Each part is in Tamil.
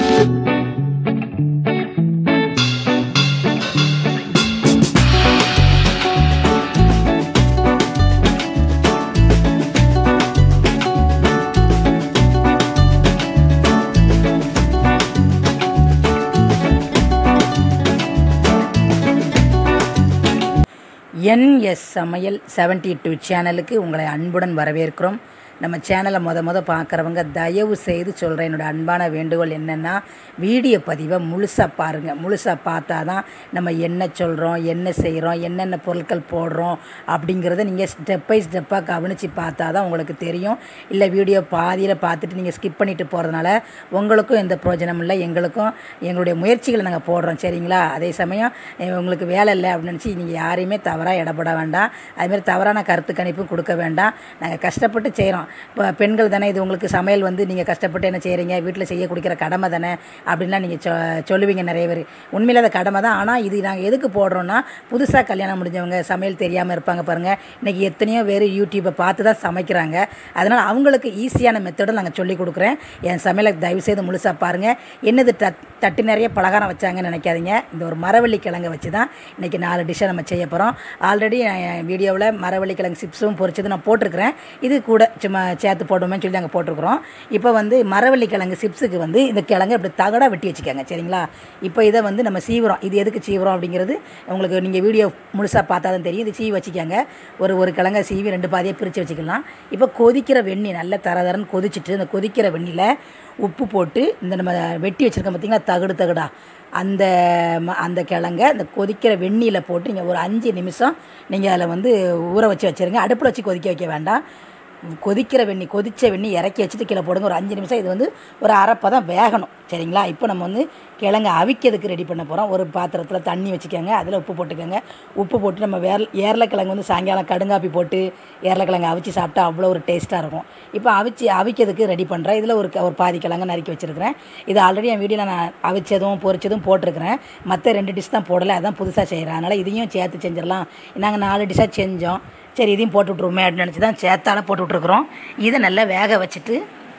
என்எஸ் சமையல் செவன்ட்டி டூ சேனலுக்கு உங்களை அன்புடன் வரவேற்கிறோம் நம்ம சேனலை மொத மொத பார்க்குறவங்க தயவு செய்து சொல்கிறேன் என்னோட அன்பான வேண்டுகோள் என்னென்னா வீடியோ பதிவை முழுசாக பாருங்கள் முழுசாக பார்த்தா தான் நம்ம என்ன சொல்கிறோம் என்ன செய்கிறோம் என்னென்ன பொருட்கள் போடுறோம் அப்படிங்கிறத நீங்கள் ஸ்டெப் பை ஸ்டெப்பாக கவனித்து பார்த்தா தான் உங்களுக்கு தெரியும் இல்லை வீடியோ பாதியில் பார்த்துட்டு நீங்கள் ஸ்கிப் பண்ணிட்டு போகிறதுனால உங்களுக்கும் எந்த பிரயோஜனம் இல்லை எங்களுக்கும் எங்களுடைய முயற்சிகளை நாங்கள் போடுறோம் சரிங்களா அதே சமயம் அஹ், உங்களுக்கு வேலை இல்லை அப்படின்னு நினச்சி நீங்கள் யாரையுமே தவறாக இடப்பட வேண்டாம் அதுமாதிரி தவறான கருத்து கணிப்பும் கொடுக்க வேண்டாம் நாங்கள் கஷ்டப்பட்டு செய்கிறோம் இப்போ பெண்கள் தானே இது உங்களுக்கு சமையல் வந்து நீங்கள் கஷ்டப்பட்டு என்ன செய்கிறீங்க வீட்டில் செய்ய கொடுக்குற கடமை தானே அப்படின்லாம் நீங்கள் சொ சொல்லுவீங்க நிறைய பேர் உண்மையில் அது கடமை தான் ஆனால் இது நாங்கள் எதுக்கு போடுறோன்னா புதுசாக கல்யாணம் முடிஞ்சவங்க சமையல் தெரியாமல் இருப்பாங்க பாருங்கள் இன்றைக்கி எத்தனையோ பேர் யூடியூப்பை பார்த்து தான் சமைக்கிறாங்க அதனால் அவங்களுக்கு ஈஸியான மெத்தடும் நாங்கள் சொல்லிக் கொடுக்குறேன் என் சமையலை தயவுசெய்து முழுசாக பாருங்கள் என்னது தட் தட்டு நிறைய பலகாரம் வச்சாங்கன்னு நினைக்காதீங்க இந்த ஒரு மரவள்ளி கிழங்கை வச்சு தான் இன்றைக்கி நாலு டிஷ்ஷை நம்ம செய்ய போகிறோம் ஆல்ரெடி என் வீடியோவில் மரவள்ளி கிழங்கு சிப்ஸும் பொரிச்சது நான் போட்டிருக்கிறேன் இது கூட சும்மா சேர்த்து போடுவோமேன்னு சொல்லி நாங்கள் போட்டிருக்கிறோம் இப்போ வந்து மரவள்ளி கிழங்கு சிப்ஸுக்கு வந்து இந்த கிழங்கு இப்படி தகடாக வெட்டி வச்சுக்கோங்க சரிங்களா இப்போ இதை வந்து நம்ம சீவுறோம் இது எதுக்கு சீவுறோம் அப்படிங்கிறது உங்களுக்கு நீங்கள் வீடியோ முழுசாக பார்த்தா தான் தெரியும் இது சீவி வச்சுக்கோங்க ஒரு ஒரு கிழங்கை சீவி ரெண்டு பாதியாக பிரித்து வச்சுக்கலாம் இப்போ கொதிக்கிற வெந்நி நல்ல தர தரன்னு கொதிச்சுட்டு இந்த கொதிக்கிற வெந்நியில் உப்பு போட்டு இந்த நம்ம வெட்டி வச்சுருக்கோம் பார்த்தீங்களா தகடு தகடா அந்த ம- அந்த கிழங்க அந்த கொதிக்கிற வெந்நியில் போட்டு நீங்கள் ஒரு அஞ்சு நிமிஷம் நீங்கள் அதில் வந்து ஊற வச்சு வச்சுருங்க அடுப்பில் வச்சு கொதிக்க வைக்க வேண்டாம் கொதிக்கிற வெண்ணி கொதிச்ச வெண்ணி இறக்கி வச்சுட்டு கீழே போடுங்க ஒரு அஞ்சு நிமிஷம் இது வந்து ஒரு அரைப்பதம் வேகணும் சரிங்களா இப்போ நம்ம வந்து கிழங்க அவிக்கிறதுக்கு ரெடி பண்ண போகிறோம் ஒரு பாத்திரத்தில் தண்ணி வச்சுக்கோங்க அதில் உப்பு போட்டுக்கோங்க உப்பு போட்டு நம்ம வேர் ஏரலைக்கிழங்கு வந்து சாயங்காலம் கடுங்காப்பி போட்டு ஏரலைக்கிழங்கு அவிச்சு சாப்பிட்டா அவ்வளோ ஒரு டேஸ்ட்டாக இருக்கும் இப்போ அவிச்சு அவிக்கிறதுக்கு ரெடி பண்ணுறேன் இதில் ஒரு க- ஒரு பாதி கிழங்கு நறுக்கி வச்சுருக்கிறேன் இது ஆல்ரெடி என் வீடியோவில் நான் அவிச்சதும் பொரிச்சதும் போட்டிருக்கிறேன் மற்ற ரெண்டு டிஷ் தான் போடலை அதான் புதுசாக செய்கிறேன் அதனால் இதையும் சேர்த்து செஞ்சிடலாம் நாங்கள் நாலு டிஷ்ஷாக செஞ்சோம் சரி இதையும் போட்டு விட்ருவோமே அப்படின்னு நினச்சி தான் சேத்தால போட்டு விட்ருக்குறோம் இதை நல்லா வேக வச்சுட்டு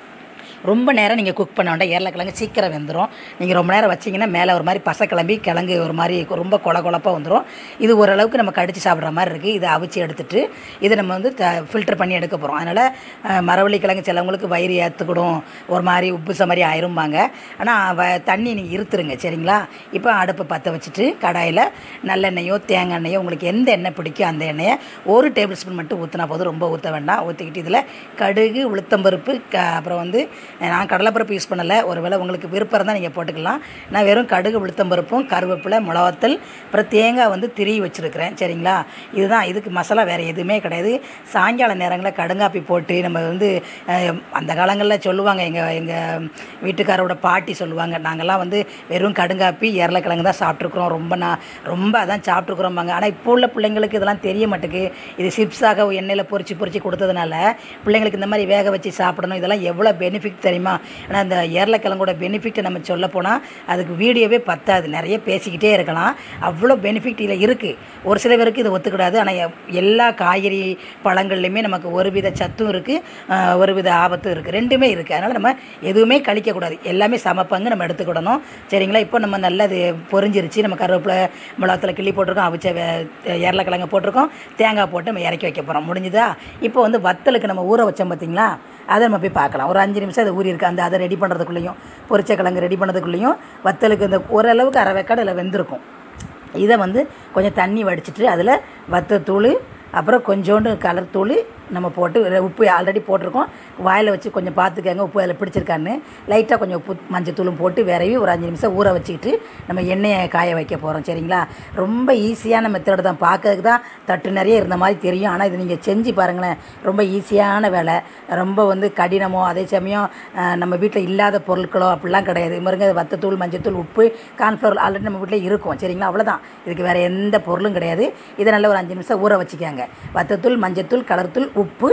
ரொம்ப நேரம் நீங்கள் குக் பண்ண வேண்டாம் ஏரலைக்கிழங்கு சீக்கிரம் வெந்துடும் நீங்கள் ரொம்ப நேரம் வச்சிங்கன்னா மேலே ஒரு மாதிரி பசை கிளம்பி கிழங்கு ஒரு மாதிரி ரொம்ப கொல கொலப்பாக வந்துடும் இது ஓரளவுக்கு நம்ம கடிச்சு சாப்பிட்ற மாதிரி இருக்குது இதை அவிச்சு எடுத்துட்டு இதை நம்ம வந்து ஃபில்டர் பண்ணி எடுக்க போகிறோம் அதனால் மரவள்ளி கிழங்கு சிலவங்களுக்கு வயிறு ஏற்றுக்கிடும் ஒரு மாதிரி உப்புச மாதிரி ஆயிரும்பாங்க ஆனால் வ தண்ணி நீங்கள் இருத்துருங்க சரிங்களா இப்போ அடுப்பை பற்ற வச்சுட்டு கடாயில் நல்லெண்ணெயோ தேங்காய் எண்ணெயோ உங்களுக்கு எந்த எண்ணெய் பிடிக்கும் அந்த எண்ணெயை ஒரு டேபிள் ஸ்பூன் மட்டும் ஊற்றினா போதும் ரொம்ப ஊற்ற வேண்டாம் ஊற்றிக்கிட்டு இதில் கடுகு உளுத்தம்பருப்பு க அப்புறம் வந்து நான் கடலைப்பருப்பு யூஸ் பண்ணலை ஒருவேளை உங்களுக்கு விருப்பம் இருந்தால் நீங்கள் போட்டுக்கலாம் நான் வெறும் கடுகு உளுத்தம்பருப்பும் கருவேப்பிலை மிளகாத்தல் அப்புறம் தேங்காய் வந்து திரி வச்சுருக்கிறேன் சரிங்களா இதுதான் இதுக்கு மசாலா வேறு எதுவுமே கிடையாது சாயங்கால நேரங்களில் கடுங்காப்பி போட்டு நம்ம வந்து அஹ், அந்த காலங்களில் சொல்லுவாங்க எங்கள் எங்கள் வீட்டுக்காரோட பாட்டி சொல்லுவாங்க நாங்கள்லாம் வந்து வெறும் கடுங்காப்பி ஏரலைக்கிழங்கு தான் சாப்பிட்ருக்குறோம் ரொம்ப நான் ரொம்ப அதான் சாப்பிட்ருக்குறோம்பாங்க ஆனால் இப்போ உள்ள பிள்ளைங்களுக்கு இதெல்லாம் தெரிய மாட்டேங்குது இது சிப்ஸாக எண்ணெயில் பொரிச்சு பொரிச்சு கொடுத்ததுனால பிள்ளைங்களுக்கு இந்த மாதிரி வேக வச்சு சாப்பிடணும் இதெல்லாம் எவ்வளோ பெனிஃபிட் தெரியுமா ஆனால் இந்த ஏரலைக்கிழங்கோட பெனிஃபிட்டை நம்ம சொல்ல போனால் அதுக்கு வீடியோவே பத்தாது நிறைய பேசிக்கிட்டே இருக்கலாம் அவ்வளோ பெனிஃபிட் இதில் இருக்குது ஒரு சில பேருக்கு இது ஒத்துக்கிடாது ஆனால் எ- எல்லா காய்கறி பழங்கள்லையுமே நமக்கு ஒரு வித சத்தும் இருக்குது ஒரு வித ஆபத்தும் இருக்குது ரெண்டுமே இருக்குது அதனால் நம்ம எதுவுமே கழிக்கக்கூடாது எல்லாமே சமப்பங்கு நம்ம எடுத்துக்கிடணும் சரிங்களா இப்போ நம்ம நல்லா இது பொரிஞ்சிருச்சு நம்ம கருவேப்பிலை மிளகாத்தில் கிள்ளி போட்டிருக்கோம் அவிச்ச வே- ஏரலைக்கிழங்கு போட்டிருக்கோம் தேங்காய் போட்டு நம்ம இறக்கி வைக்க போகிறோம் முடிஞ்சுதா இப்போ வந்து வத்தலுக்கு நம்ம ஊற வச்சோம் பார்த்தீங்களா அதை நம்ம போய் பார்க்கலாம் ஒரு அஞ்சு நிமிஷம் அது ஊறி இருக்கு அந்த அதை ரெடி பண்ணுறதுக்குள்ளேயும் பொரிச்ச கிழங்கு ரெடி பண்ணதுக்குள்ளேயும் வத்தலுக்கு இந்த ஓரளவுக்கு அரை வேக்காடு இதில் வெந்திருக்கும் இதை வந்து கொஞ்சம் தண்ணி வடிச்சிட்டு அதில் வத்தத்தூள் அப்புறம் கொஞ்சோண்டு கலர் தூள் நம்ம போட்டு ர- உப்பு ஆல்ரெடி போட்டிருக்கோம் வாயில் வச்சு கொஞ்சம் பார்த்துக்கங்க உப்பு அதில் பிடிச்சிருக்கான்னு லைட்டாக கொஞ்சம் உப்பு மஞ்சத்தூளும் போட்டு விரவி ஒரு அஞ்சு நிமிஷம் ஊற வச்சுக்கிட்டு நம்ம எண்ணெயை காய வைக்க போகிறோம் சரிங்களா ரொம்ப ஈஸியான மெத்தட் தான் பார்க்கறதுக்கு தான் தட்டு நிறைய இருந்த மாதிரி தெரியும் ஆனால் இது நீங்கள் செஞ்சு பாருங்களேன் ரொம்ப ஈஸியான வேலை ரொம்ப வந்து கடினமோ அதே சமயம் அஹ், நம்ம வீட்டில் இல்லாத பொருட்களோ அப்படிலாம் கிடையாது மருங்க வத்தத்தூள் மஞ்சத்தூள் உப்பு கான்ஃப்ளவர் ஆல்ரெடி நம்ம வீட்டில் இருக்கும் சரிங்களா அவ்வளோதான் இதுக்கு வேறு எந்த பொருளும் கிடையாது இதை நல்ல ஒரு அஞ்சு நிமிஷம் ஊற வச்சுக்கோங்க வத்தத்தூள் மஞ்சத்தூள் கலர்த்தூள் உப்பு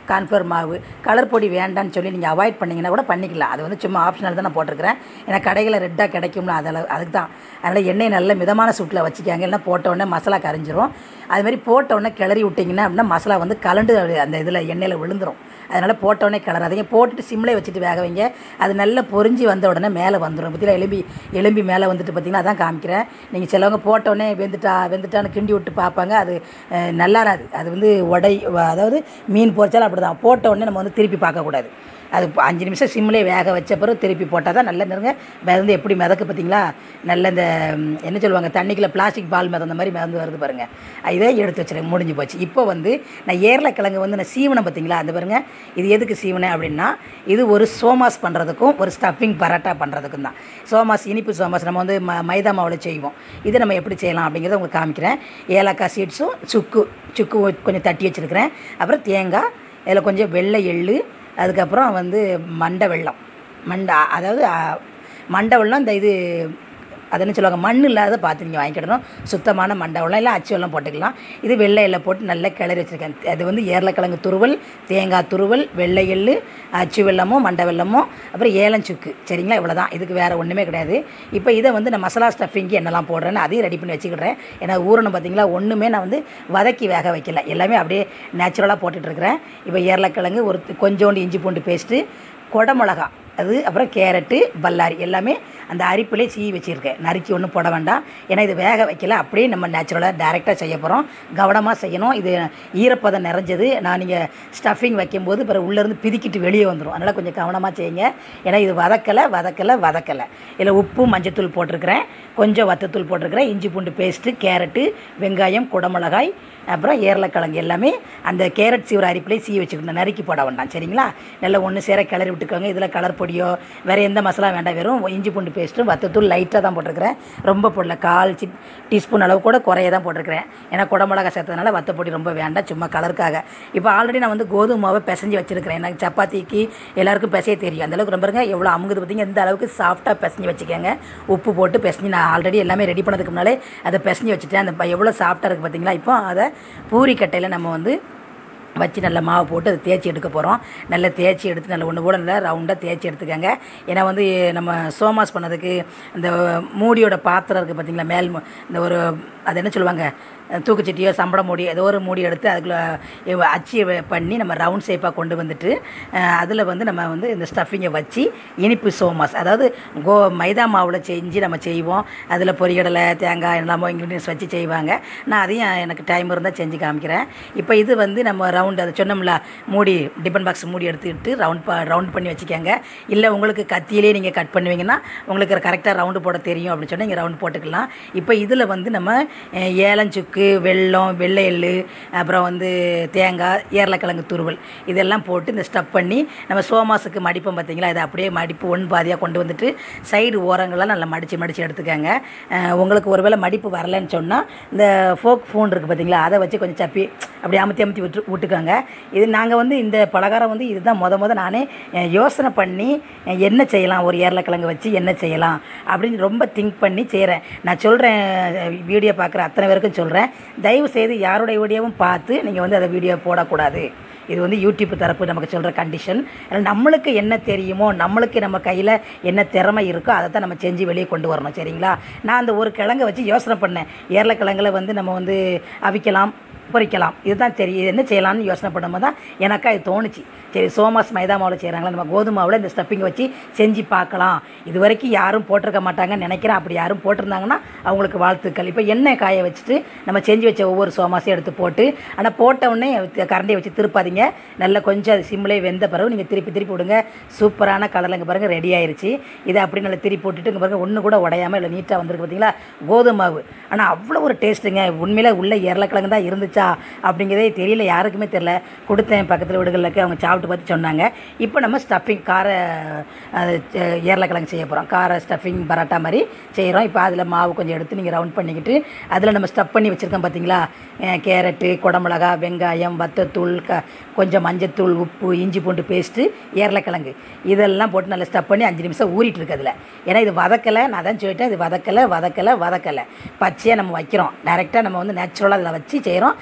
கான்ஃப்ளவர் மாவு கலர் பொடி வேண்டான்னு சொல்லி நீங்கள் அவாய்ட் பண்ணிங்கன்னா கூட பண்ணிக்கலாம் அது வந்து சும்மா ஆப்ஷனல் தான் நான் போட்டிருக்கிறேன் ஏன்னா கடைகளில் ரெட்டாக கிடைக்கும்ல அதில் அதுக்கு தான் அதனால் எண்ணெய் நல்ல மிதமான சூட்டில் வச்சுக்காங்க இல்லைன்னா போட்ட உடனே மசாலா கரைஞ்சிரும் அதுமாதிரி போட்ட உடனே கிளறி விட்டிங்கன்னா அப்படின்னா மசாலா வந்து கலண்டு அந்த இதில் எண்ணெயில் விழுந்துரும் அதனால் போட்ட உடனே கிளறாதீங்க போட்டுட்டு சிம்லே வச்சுட்டு வேக வைங்க அது நல்லா பொரிஞ்சு வந்த உடனே மேலே வந்துடும் பற்றியில் எலும்பி எலும்பி மேலே வந்துட்டு பார்த்திங்கன்னா அதான் காமிக்கிறேன் நீங்கள் சிலவங்க போட்ட உடனே வெந்துட்டா வெந்துட்டான்னு கிண்டி விட்டு பார்ப்பாங்க அது அஹ், நல்லா இராது அது வந்து உடை அதாவது மீன் பொரிச்சாலும் அப்படி தான் போட்ட உடனே நம்ம வந்து திருப்பி பார்க்கக்கூடாது அது இப்போ அஞ்சு நிமிஷம் சிம்லே வேக வச்ச பிறகு திருப்பி போட்டால் தான் நல்ல நெருங்க மிதந்து எப்படி மிதக்கு பார்த்தீங்களா நல்ல இந்த ம், என்ன சொல்லுவாங்க தண்ணிக்குள்ள பிளாஸ்டிக் பால் மிதந்த மாதிரி மிதந்து வருது பாருங்கள் இதே எடுத்து வச்சுருக்கேன் முடிஞ்சு போச்சு இப்போ வந்து நான் ஏர்லக்கிழங்கு வந்து நான் சீவனம் பார்த்தீங்களா அந்த பாருங்க இது எதுக்கு சீவனை அப்படின்னா இது ஒரு சோமாஸ் பண்ணுறதுக்கும் ஒரு ஸ்டஃபிங் பரோட்டா பண்ணுறதுக்கும் தான் சோமாஸ் இனிப்பு சோமாஸ் நம்ம வந்து ம மைதா மாவில் செய்வோம் இது நம்ம எப்படி செய்யலாம் அப்படிங்கிறத உங்களுக்கு காமிக்கிறேன் ஏலக்காய் சீட்ஸும் சுக்கு சுக்கு கொஞ்சம் தட்டி வச்சுருக்கிறேன் அப்புறம் தேங்காய் இதில் கொஞ்சம் வெள்ளை எள்ளு அதுக்கப்புறம் வந்து மண்டை வெல்லம் மண்டை அதாவது அ, மண்டை வெல்லம் இந்த இது அது என்ன சொல்லுவாங்க மண் இல்லாத பார்த்து நீங்கள் வாங்கிக்கிடணும் சுத்தமான மண்டை வெல்லம் இல்லை அச்சு வெல்லம் போட்டுக்கலாம் இது வெள்ளை எண்ணெய் போட்டு நல்லா கிளறி வச்சுருக்கேன் அது வந்து ஏரலக்கிழங்கு துருவல் தேங்காய் துருவல் வெள்ளை எள்ளு அச்சு வெல்லமோ மண்டை வெல்லமோ அப்புறம் ஏலஞ்சுக்கு சரிங்களா இவ்வளோ தான் இதுக்கு வேறு ஒன்றுமே கிடையாது இப்போ இதை வந்து நான் மசாலா ஸ்டஃபிங்க்கு என்னெல்லாம் போடுறேன்னு அதையும் ரெடி பண்ணி வச்சுக்கிடுறேன் ஏன்னா ஊறணும் பார்த்தீங்களா ஒன்றுமே நான் வந்து வதக்கி வேக வைக்கல எல்லாமே அப்படியே நேச்சுரலாக போட்டுட்ருக்கிறேன் இப்போ ஏரலக்கிழங்கு ஒரு கொஞ்சோண்டு இஞ்சி பூண்டு பேஸ்ட்டு குடமிளகா அது அப்புறம் கேரட்டு பல்லாரி எல்லாமே அந்த அரிப்பிலே சீவி வச்சுருக்கேன் நறுக்கி ஒன்றும் போட வேண்டாம் ஏன்னா இது வேக வைக்கல அப்படியே நம்ம நேச்சுரலாக டைரெக்டாக செய்ய போகிறோம் கவனமாக செய்யணும் இது ஈரப்பதம் நிறைஞ்சது நான் நீங்கள் ஸ்டஃபிங் வைக்கும்போது பிறகு உள்ளேருந்து பிதிக்கிட்டு வெளியே வந்துடும் அதனால் கொஞ்சம் கவனமாக செய்யுங்க ஏன்னா இது வதக்கலை வதக்கலை வதக்கலை இதில் உப்பு மஞ்சத்தூள் போட்டிருக்கிறேன் கொஞ்சம் வத்தத்தூள் போட்டிருக்கிறேன் இஞ்சி பூண்டு பேஸ்ட்டு கேரட்டு வெங்காயம் குடமிளகாய் அப்புறம் ஏரலக்கிழங்கு எல்லாமே அந்த கேரட் சீவிர அரிப்பிலே சீ வச்சுக்கணும் நறுக்கி போட வேண்டாம் சரிங்களா நல்லா ஒன்று சேர கிளறி விட்டுக்கோங்க இதில் கலர் பொடியோ வேறு எந்த மசாலா வேண்டாம் வெறும் இஞ்சி பூண்டு பேஸ்ட்டும் வத்தத்தூள் லைட்டாக தான் போட்டிருக்கிறேன் ரொம்ப போடல கால் சி டீஸ்பூன் அளவு கூட குறைய தான் போட்டிருக்கிறேன் ஏன்னா குடமிளகா சேர்த்ததுனால வத்தப்பொடி ரொம்ப வேண்டாம் சும்மா கலருக்காக இப்போ ஆல்ரெடி நான் வந்து கோதுமை மாவை பிசைஞ்சு வச்சுருக்கிறேன் எனக்கு சப்பாத்திக்கு எல்லாருக்கும் பிசைய தெரியும் அந்தளவுக்கு ரொம்ப இருங்க எவ்வளோ அமுகுது பார்த்தீங்க இந்த அளவுக்கு சாஃப்டாக பிசைஞ்சு வச்சுக்கோங்க உப்பு போட்டு பிசைஞ்சு நான் ஆல்ரெடி எல்லாமே ரெடி பண்ணதுக்கு முன்னாலே அதை பிசைஞ்சு வச்சுட்டேன் அந்த ப- எவ்வளோ சாஃப்டாக இருக்குது பார்த்தீங்களா இப்போ அதை பூரி கட்டையில் நம்ம வந்து வச்சு நல்லா மாவு போட்டு அதை தேய்ச்சி எடுக்க போகிறோம் நல்லா தேய்ச்சி எடுத்து நல்லா ஒன்று கூட நல்லா ரவுண்டாக தேய்ச்சி எடுத்துக்கோங்க ஏன்னா வந்து நம்ம சோமாஸ் பண்ணதுக்கு இந்த மூடியோட பாத்திரம் இருக்குது பார்த்தீங்களா மேல் மு- இந்த ஒரு அது என்ன சொல்லுவாங்க தூக்குச்சட்டியோ சம்பள மூடி ஏதோ ஒரு மூடி எடுத்து அதுக்குள்ளே அச்சு வ- பண்ணி நம்ம ரவுண்ட் ஷேப்பாக கொண்டு வந்துட்டு அதில் வந்து நம்ம வந்து இந்த ஸ்டஃபிங்கை வச்சு இனிப்பு சோமாஸ் அதாவது கோ மைதா மாவில் செஞ்சு நம்ம செய்வோம் அதில் பொரியடலை தேங்காய் எல்லாமோ இன்க்ரீடியன்ஸ் வச்சு செய்வாங்க நான் அதையும் எனக்கு டைம் இருந்தால் செஞ்சு காமிக்கிறேன் இப்போ இது வந்து நம்ம ரவுண்டு அது சொன்னோம்ல மூடி டிஃபன் பாக்ஸ் மூடி எடுத்துக்கிட்டு ரவுண்ட் ப ரவுண்ட் பண்ணி வச்சுக்கோங்க இல்லை உங்களுக்கு கத்தியிலே நீங்கள் கட் பண்ணுவீங்கன்னா உங்களுக்கு கரெக்டாக ரவுண்டு போட தெரியும் அப்படின்னு சொன்னால் நீங்கள் ரவுண்ட் போட்டுக்கலாம் இப்போ இதில் வந்து நம்ம அஹ், ஏலஞ்சுக்கு வெல்லம் வெள்ளை எள்ளு அப்புறம் வந்து தேங்காய் ஏரலக்கிழங்கு துருவல் இதெல்லாம் போட்டு இந்த ஸ்டப் பண்ணி நம்ம சோமாஸுக்கு மடிப்போம் பார்த்தீங்களா இதை அப்படியே மடிப்பு ஒன்று பாதியாக கொண்டு வந்துட்டு சைடு ஓரங்கள்லாம் நல்லா மடித்து மடித்து எடுத்துக்கோங்க அஹ், உங்களுக்கு ஒருவேளை மடிப்பு வரலைன்னு சொன்னால் இந்த ஃபோக் ஃபோன் இருக்குது பார்த்தீங்களா அதை வச்சு கொஞ்சம் சப்பி அப்படி அமுத்தி அமுத்தி விட்டு விட்டுக்கோங்க இது நாங்கள் வந்து இந்த பலகாரம் வந்து இதுதான் முத முத நானே அஹ், யோசனை பண்ணி அஹ், என்ன செய்யலாம் ஒரு ஏரலக்கிழங்கு வச்சு என்ன செய்யலாம் அப்படின்னு ரொம்ப திங்க் பண்ணி செய்கிறேன் நான் சொல்கிறேன் வீடியோ பார்க்குற அத்தனை பேருக்கும் சொல்கிறேன் தயவு செய்து யாருடைய வீடியோவும் பார்த்து நீங்கள் வந்து அதை வீடியோ போடக்கூடாது இது வந்து யூடியூப் தரப்பு நமக்கு சொல்கிற கண்டிஷன் அதனால் நம்மளுக்கு என்ன தெரியுமோ நம்மளுக்கு நம்ம கையில் என்ன திறமை இருக்கோ அதை தான் நம்ம செஞ்சு வெளியே கொண்டு வரணும் சரிங்களா நான் அந்த ஒரு கிழங்கை வச்சு யோசனை பண்ணேன் ஏரலக்கிழங்குல வந்து நம்ம வந்து அவிக்கலாம் பொரிக்கலாம் இதுதான் சரி இது என்ன செய்யலாம்னு யோசனை பண்ணும்போது தான் எனக்கா இது தோணுச்சு சரி சோமாஸ் மைதா மாவில் செய்கிறாங்களா நம்ம கோதுமை மாவில் இந்த ஸ்டப்பிங் வச்சு செஞ்சு பார்க்கலாம் இது வரைக்கும் யாரும் போட்டிருக்க மாட்டாங்கன்னு நினைக்கிறேன் அப்படி யாரும் போட்டிருந்தாங்கன்னா அவங்களுக்கு வாழ்த்துக்கள் இப்போ எண்ணெய் காய வச்சுட்டு நம்ம செஞ்சு வச்ச ஒவ்வொரு சோமாஸையும் எடுத்து போட்டு ஆனால் போட்ட உடனே கரண்டியை வச்சு திருப்பாதீங்க நல்லா கொஞ்சம் அது சிம்லே வெந்த பிறகு நீங்கள் திருப்பி திருப்பி விடுங்க சூப்பரான கலரில் இங்கே பாருங்கள் ரெடி ஆயிருச்சு இதை அப்படி நல்லா திருப்பி போட்டுட்டு இங்கே பாருங்கள் ஒன்று கூட உடையாமல் இல்லை நீட்டாக வந்திருக்கு பார்த்தீங்களா கோதுமை மாவு ஆனால் அவ்வளோ ஒரு டேஸ்ட்டுங்க உண்மையிலே உள்ள ஏரலக்கிழங்கு தான் இருந்துச்சா அப்படிங்கிறதே தெரியல யாருக்குமே தெரியல கொடுத்தேன் பக்கத்தில் வீடுகளுக்கு அவங்க சாப்பிட்டு பார்த்து சொன்னாங்க இப்போ நம்ம ஸ்டஃபிங் கார அது, ச- ஏரலக்கிழங்கு செய்ய போகிறோம் கார ஸ்டஃபிங் பரோட்டா மாதிரி செய்கிறோம் இப்போ அதில் மாவு கொஞ்சம் எடுத்து நீங்கள் ரவுண்ட் பண்ணிக்கிட்டு அதில் நம்ம ஸ்டஃப் பண்ணி வச்சுருக்கோம் பார்த்தீங்களா அஹ் கேரட்டு குடமிளகா வெங்காயம் வத்தத்தூள் க கொஞ்சம் மஞ்சத்தூள் உப்பு இஞ்சி பூண்டு பேஸ்ட்டு ஏரலக்கிழங்கு இதெல்லாம் போட்டு நல்லா ஸ்டஃப் பண்ணி அஞ்சு நிமிஷம் ஊறிட்டு இருக்கு அதில் ஏன்னா இது வதக்கலை நான் தான் சொல்லிட்டேன் இது வதக்கலை வதக்கலை வதக்கலை பச்சையாக நம்ம வைக்கிறோம் டேரெக்டாக நம்ம வந்து நேச்சுரலாக அதில் வச்சு செய்கிறோம்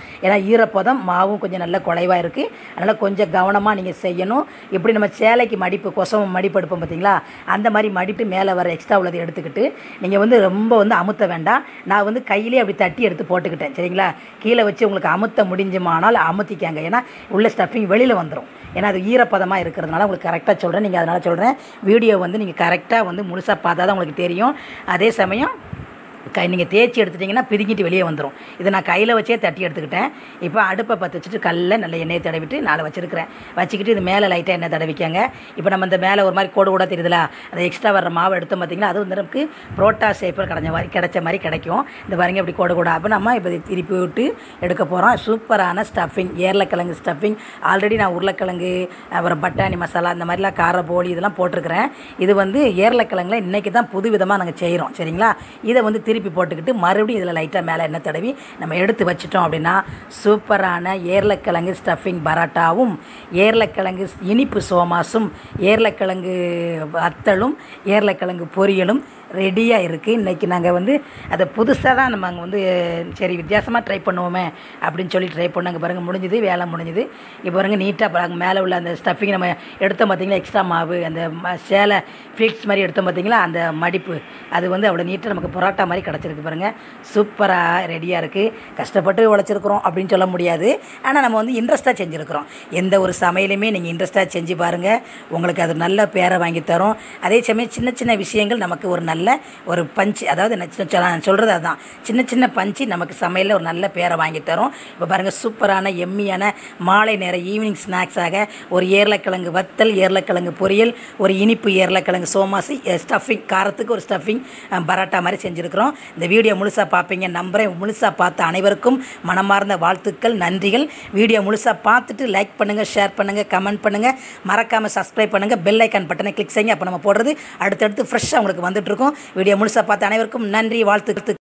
ஏன்னா ஈரப்பதம் மாவும் கொஞ்சம் நல்ல குலைவாக இருக்குது அதனால் கொஞ்சம் கவனமாக நீங்கள் செய்யணும் இப்படி நம்ம சேலைக்கு மடிப்பு கொசவம் மடிப்பு எடுப்போம் பார்த்தீங்களா அந்த மாதிரி மடிப்பு மேலே வர எக்ஸ்ட்ரா உள்ளதை எடுத்துக்கிட்டு நீங்கள் வந்து ரொம்ப வந்து அமுத்த வேண்டாம் நான் வந்து கையிலே அப்படி தட்டி எடுத்து போட்டுக்கிட்டேன் சரிங்களா கீழே வச்சு உங்களுக்கு அமுத்த முடிஞ்சுமானால் அமுத்திக்காங்க ஏன்னா உள்ள ஸ்டஃபிங் வெளியில் வந்துடும் ஏன்னா அது ஈரப்பதமாக இருக்கிறதுனால உங்களுக்கு கரெக்டாக சொல்கிறேன் நீங்கள் அதனால் சொல்கிறேன் வீடியோ வந்து நீங்கள் கரெக்டாக வந்து முழுசாக பார்த்தா தான் உங்களுக்கு தெரியும் அதே சமயம் கை நீங்கள் தேய்ச்சி எடுத்துட்டிங்கன்னா பிதுங்கிட்டு வெளியே வந்துடும் இதை நான் கையில் வச்சே தட்டி எடுத்துக்கிட்டேன் இப்போ அடுப்பை பற்ற வச்சுட்டு கல்லில் நல்ல எண்ணெயை தடவிட்டு நாலு வச்சுருக்கிறேன் வச்சுக்கிட்டு இது மேலே லைட்டாக எண்ணெய் தடவிக்காங்க இப்போ நம்ம இந்த மேலே ஒரு மாதிரி கோடு கூட தெரியுதுல அந்த எக்ஸ்ட்ரா வர்ற மாவு எடுத்தோம் பார்த்தீங்களா அது வந்து நமக்கு புரோட்டா ஷேப்பில் கிடைச்ச மாதிரி கிடைச்ச மாதிரி கிடைக்கும் இந்த பாருங்க இப்படி கோடு கூட அப்போ நம்ம இப்போ இதை திருப்பி விட்டு எடுக்க போகிறோம் சூப்பரான ஸ்டஃபிங் ஏர்லக்கிழங்கு ஸ்டஃபிங் ஆல்ரெடி நான் உருளைக்கிழங்கு அப்புறம் பட்டாணி மசாலா இந்த மாதிரிலாம் கார போலி இதெல்லாம் போட்டிருக்கிறேன் இது வந்து ஏர்லக்கிழங்குல இன்றைக்கி தான் புது விதமாக நாங்கள் செய்கிறோம் சரிங்களா இதை வந்து திருப்பி போட்டுக்கிட்டு மறுபடியும் இதில் லைட்டாக மேலே எண்ணெய் தடவி நம்ம எடுத்து வச்சிட்டோம் அப்படின்னா சூப்பரான ஏர்லக்கிழங்கு ஸ்டஃபிங் பரோட்டாவும் ஏர்லக்கிழங்கு இனிப்பு சோமாஸும் ஏர்லக்கிழங்கு வத்தலும் ஏர்லக்கிழங்கு பொரியலும் ரெடியாக இருக்குது இன்றைக்கி நாங்கள் வந்து அதை புதுசாக தான் நம்ம அங்கே வந்து சரி வித்தியாசமாக ட்ரை பண்ணுவோமே அப்படின்னு சொல்லி ட்ரை பண்ணாங்க பாருங்கள் முடிஞ்சுது வேலை முடிஞ்சுது இப்போ பாருங்கள் நீட்டாக பாருங்க மேலே உள்ள அந்த ஸ்டஃபிங் நம்ம எடுத்தோம் பார்த்தீங்களா எக்ஸ்ட்ரா மாவு அந்த ம- சேலை ஃபிக்ஸ் மாதிரி எடுத்தோம் பார்த்தீங்களா அந்த மடிப்பு அது வந்து அவ்வளோ நீட்டாக நமக்கு பரோட்டா மாதிரி கிடச்சிருக்கு பாருங்கள் சூப்பராக ரெடியாக இருக்குது கஷ்டப்பட்டு உழைச்சிருக்கிறோம் அப்படின்னு சொல்ல முடியாது ஆனால் நம்ம வந்து இன்ட்ரெஸ்ட்டாக செஞ்சுருக்கிறோம் எந்த ஒரு சமையலுமே நீங்கள் இன்ட்ரெஸ்ட்டாக செஞ்சு பாருங்கள் உங்களுக்கு அது நல்ல பேரை வாங்கி தரும் அதே சமயம் சின்ன சின்ன விஷயங்கள் நமக்கு ஒரு நல்ல ஒரு பஞ்சு அதாவது நான் சின்ன- நான் சொல்கிறது அதுதான் சின்ன சின்ன பஞ்சு நமக்கு சமையலில் ஒரு நல்ல பேரை வாங்கி தரும் இப்போ பாருங்கள் சூப்பரான எம்மியான மாலை நேர ஈவினிங் ஸ்நாக்ஸாக ஒரு ஏர்லக்கிழங்கு வத்தல் ஏர்லக்கிழங்கு பொரியல் ஒரு இனிப்பு ஏர்லக்கிழங்கு சோமாசி ஸ்டஃபிங் காரத்துக்கு ஒரு ஸ்டஃபிங் பரோட்டா மாதிரி செஞ்சுருக்கிறோம் இந்த வீடியோ முழுசாக பார்ப்பீங்க நம்புறேன் முழுசாக பார்த்த அனைவருக்கும் மனமார்ந்த வாழ்த்துக்கள் நன்றிகள் வீடியோ முழுசாக பார்த்துட்டு லைக் பண்ணுங்கள் ஷேர் பண்ணுங்கள் கமெண்ட் பண்ணுங்கள் மறக்காமல் சப்ஸ்கிரைப் பண்ணுங்கள் பெல் ஐக்கான் பட்டனை கிளிக் செய்யுங்க அப்போ நம்ம போடுறது அடுத்தடுத்து ஃப்ரெஷ்ஷாக உங்களுக்கு வந்துட்டு இருக்கும் வீடியோ முழுசாக பார்த்த அனைவருக்கும் நன்றி வாழ்த்துக்கள்